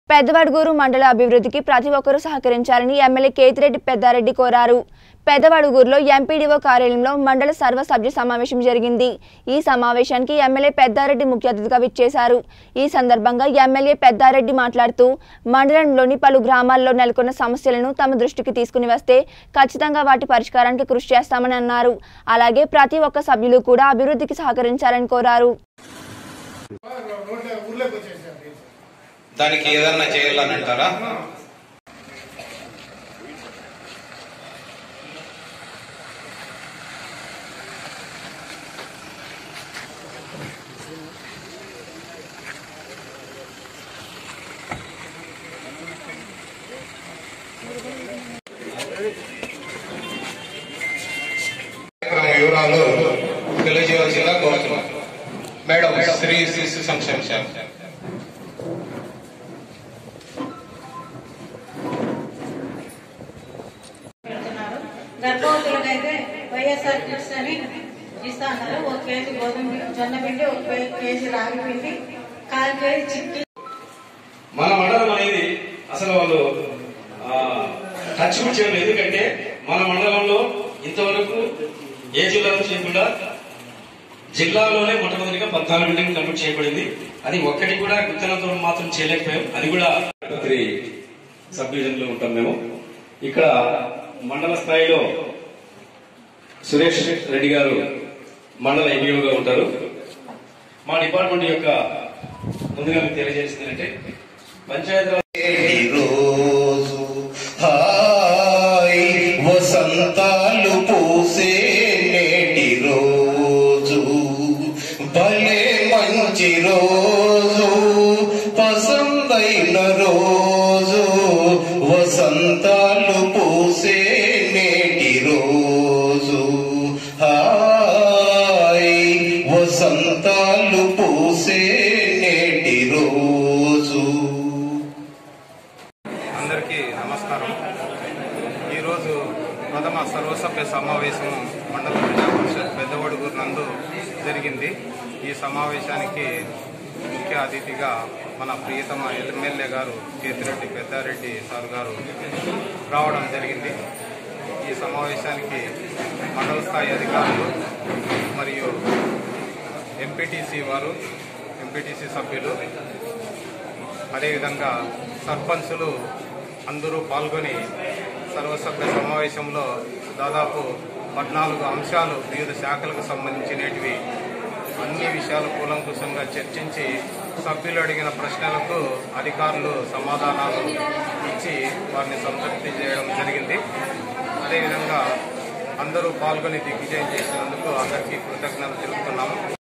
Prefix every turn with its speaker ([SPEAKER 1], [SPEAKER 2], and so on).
[SPEAKER 1] పెద్దవడుగూరు మండల అభివృద్ధికి ప్రతి ఒక్కరూ సహకరించాలని ఎమ్మెల్యే కేతిరెడ్డి పెద్దారెడ్డి కోరారు పెద్దవడుగూరులో ఎంపీడీఓ కార్యాలయంలో మండల సర్వ సభ్య సమావేశం జరిగింది ఈ సమావేశానికి ఎమ్మెల్యే పెద్దారెడ్డి ముఖ్య అతిథిగా విచ్చేశారు ఈ సందర్భంగా ఎమ్మెల్యే పెద్దారెడ్డి మాట్లాడుతూ మండలంలోని పలు గ్రామాల్లో నెలకొన్న సమస్యలను తమ దృష్టికి తీసుకుని వస్తే ఖచ్చితంగా వాటి పరిష్కారానికి కృషి చేస్తామని అన్నారు అలాగే ప్రతి ఒక్క సభ్యులు కూడా అభివృద్ధికి సహకరించాలని కోరారు
[SPEAKER 2] రోడ్ల ఊర్లోకి వచ్చేసారు
[SPEAKER 3] దానికి ఏదన్నా చేయాలని అంటారా కార్యక్రమం వివరాలు తెలియజేయవలసిందిగా కోరుతున్నాం మేడం శ్రీ శిశు సంక్షేమ శాఖ
[SPEAKER 4] పెడుతున్నారు గర్భవతులకైతే వైఎస్ఆర్ కిట్స్ అని ఇస్తా అన్నారు ఒక కేజీ గోధుమ పిండి, జొన్న పిండి ఒక కే- కేజీ రాగి పిండి కాల్ కేజీ చిక్కి
[SPEAKER 5] మన మండలం అనేది అసలు వాళ్ళు ఆ, టచ్ కూడా చేయలేదు ఎందుకంటే మన మండలంలో ఇంతవరకు ఏ జిల్లాలో చేయకుండా జిల్లాలోనే మొట్టమొదటిగా పద్నాలుగు బిల్డింగ్ కంప్లీట్ చేయబడింది అది ఒక్కటి కూడా గుర్తినంతో మాత్రం చేయలేకపోయాం అది కూడా త్రీ సబ్ డివిజన్ లో ఉంటాం మేము ఇక్కడ మండల స్థాయిలో సురేష్ రెడ్డి గారు మండల ఎంఈఓగా ఉంటారు మా డిపార్ట్మెంట్ యొక్క ముందుగా మీకు తెలియజేసింది అంటే పంచాయతీరాజ్
[SPEAKER 6] నేటి రోజు హాయ్ వసంతాలు పూసే నేటి రోజు భలే మంచి రోజు పసందైన రోజు వసంతాలు పూసే నేటి రోజు హాయ్ వసంతాలు పూసే నేటి రోజు
[SPEAKER 3] అందరికీ నమస్కారం ఈరోజు ప్రథమ సర్వసభ్య సమావేశం మండల ప్రజా పరిషత్ పెద్దవడుగురు నందు జరిగింది ఈ సమావేశానికి ముఖ్య అతిథిగా మన ప్రియతమ ఎమ్మెల్యే గారు కేతిరెడ్డి పెద్దారెడ్డి సార్ గారు రావడం జరిగింది ఈ సమావేశానికి మండల స్థాయి అధికారులు మరియు ఎంపీటీసీ వారు ఎంపీటీసీ సభ్యులు అదేవిధంగా సర్పంచులు అందరూ పాల్గొని సర్వసభ్య సమావేశంలో దాదాపు పద్నాలుగు అంశాలు వివిధ శాఖలకు సంబంధించినటివి అన్ని విషయాలు కూలంకుషంగా చర్చించి సభ్యులు అడిగిన ప్రశ్నలకు అధికారులు సమాధానాలు ఇచ్చి వారిని సంతృప్తి చేయడం జరిగింది అదేవిధంగా అందరూ పాల్గొని దిగ్విజయం చేసినందుకు అందరికీ కృతజ్ఞతలు తెలుపుతున్నాము